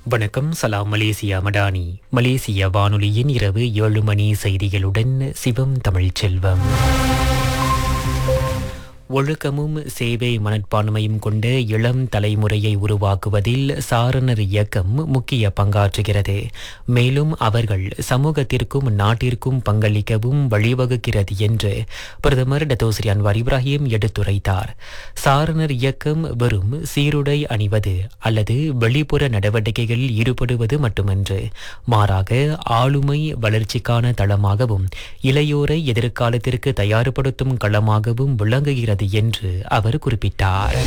வணக்கம் சலாம் மலேசியா மடானி மலேசிய வானொலியின் இரவு ஏழு மணி செய்திகளுடன் சிவம் தமிழ்ச்செல்வம் ஒழுக்கமும் சேவை மனப்பான்மையும் கொண்ட இளம் தலைமுறையை உருவாக்குவதில் சாரணர் இயக்கம் முக்கிய பங்காற்றுகிறது மேலும் அவர்கள் சமூகத்திற்கும் நாட்டிற்கும் பங்களிக்கவும் வழிவகுக்கிறது என்று பிரதமர் டத்தோஸ்ரீ அன்வார் இப்ராஹிம் எடுத்துரைத்தார் சாரணர் இயக்கம் வெறும் சீருடை அணிவது அல்லது வெளிப்புற நடவடிக்கைகளில் ஈடுபடுவது மட்டுமன்று மாறாக ஆளுமை வளர்ச்சிக்கான தளமாகவும் இளையோரை எதிர்காலத்திற்கு தயார்படுத்தும் களமாகவும் விளங்குகிறது என்று அவர் குறிப்பிட்டார்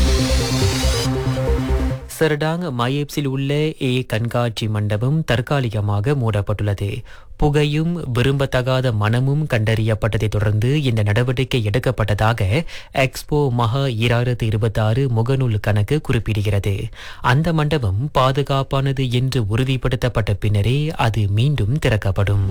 சரடாங் மயேப்ஸில் உள்ள ஏ கண்காட்சி மண்டபம் தற்காலிகமாக மூடப்பட்டுள்ளது புகையும் விரும்பத்தகாத மனமும் கண்டறியப்பட்டதைத் தொடர்ந்து இந்த நடவடிக்கை எடுக்கப்பட்டதாக எக்ஸ்போ மகா இராயிரத்து இருபத்தாறு முகநூல் கணக்கு குறிப்பிடுகிறது அந்த மண்டபம் பாதுகாப்பானது என்று உறுதிப்படுத்தப்பட்ட பின்னரே அது மீண்டும் திறக்கப்படும்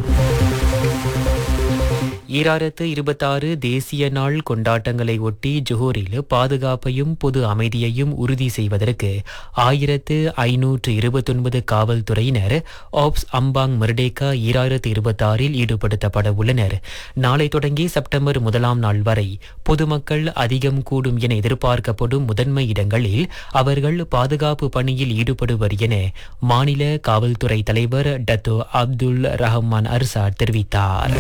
ஈராயிரத்து இருபத்தாறு தேசிய நாள் கொண்டாட்டங்களை ஒட்டி ஜோஹரில் பாதுகாப்பையும் பொது அமைதியையும் உறுதி செய்வதற்கு ஆயிரத்து ஐநூற்று இருபத்தொன்பது காவல்துறையினர் ஆப்ஸ் அம்பாங் மர்டேக்கா ஈராயிரத்து இருபத்தாறில் ஈடுபடுத்தப்பட உள்ளனர் நாளை தொடங்கி செப்டம்பர் முதலாம் நாள் வரை பொதுமக்கள் அதிகம் கூடும் என எதிர்பார்க்கப்படும் முதன்மை இடங்களில் அவர்கள் பாதுகாப்பு பணியில் ஈடுபடுவர் என மாநில காவல்துறை தலைவர் டத்தோ அப்துல் ரஹ்மான் அர்சாட் தெரிவித்தார்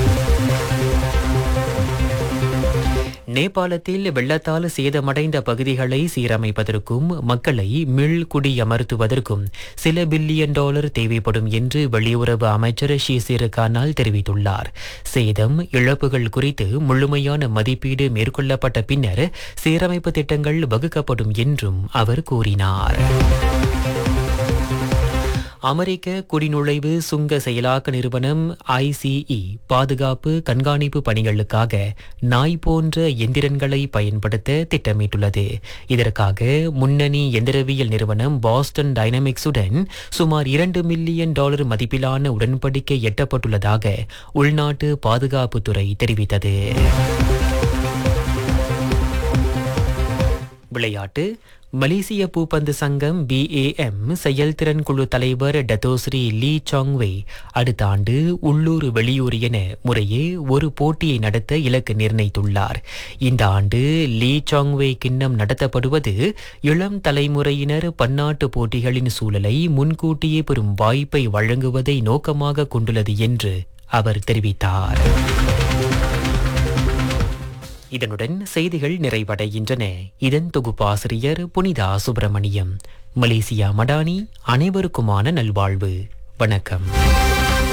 நேபாளத்தில் வெள்ளத்தால் சேதமடைந்த பகுதிகளை சீரமைப்பதற்கும் மக்களை மீள் குடியமர்த்துவதற்கும் சில பில்லியன் டாலர் தேவைப்படும் என்று வெளியுறவு அமைச்சர் ஷீசிர் கானால் தெரிவித்துள்ளார் சேதம் இழப்புகள் குறித்து முழுமையான மதிப்பீடு மேற்கொள்ளப்பட்ட பின்னர் சீரமைப்பு திட்டங்கள் வகுக்கப்படும் என்றும் அவர் கூறினார் அமெரிக்க குடிநுழைவு சுங்க செயலாக்க நிறுவனம் ஐசிஇ பாதுகாப்பு கண்காணிப்பு பணிகளுக்காக நாய் போன்ற எந்திரன்களை பயன்படுத்த திட்டமிட்டுள்ளது இதற்காக முன்னணி எந்திரவியல் நிறுவனம் பாஸ்டன் டைனமிக்ஸுடன் சுமார் இரண்டு மில்லியன் டாலர் மதிப்பிலான உடன்படிக்கை எட்டப்பட்டுள்ளதாக உள்நாட்டு பாதுகாப்புத்துறை தெரிவித்தது விளையாட்டு மலேசிய பூப்பந்து சங்கம் பிஏஎம் செயல்திறன் குழு தலைவர் டத்தோஸ்ரீ லீ சாங்வே அடுத்த ஆண்டு உள்ளூர் வெளியூர் என முறையே ஒரு போட்டியை நடத்த இலக்கு நிர்ணயித்துள்ளார் இந்த ஆண்டு லீ சாங்வே கிண்ணம் நடத்தப்படுவது இளம் தலைமுறையினர் பன்னாட்டு போட்டிகளின் சூழலை முன்கூட்டியே பெறும் வாய்ப்பை வழங்குவதை நோக்கமாக கொண்டுள்ளது என்று அவர் தெரிவித்தார் இதனுடன் செய்திகள் நிறைவடைகின்றன இதன் தொகுப்பாசிரியர் புனிதா சுப்பிரமணியம் மலேசியா மடானி அனைவருக்குமான நல்வாழ்வு வணக்கம்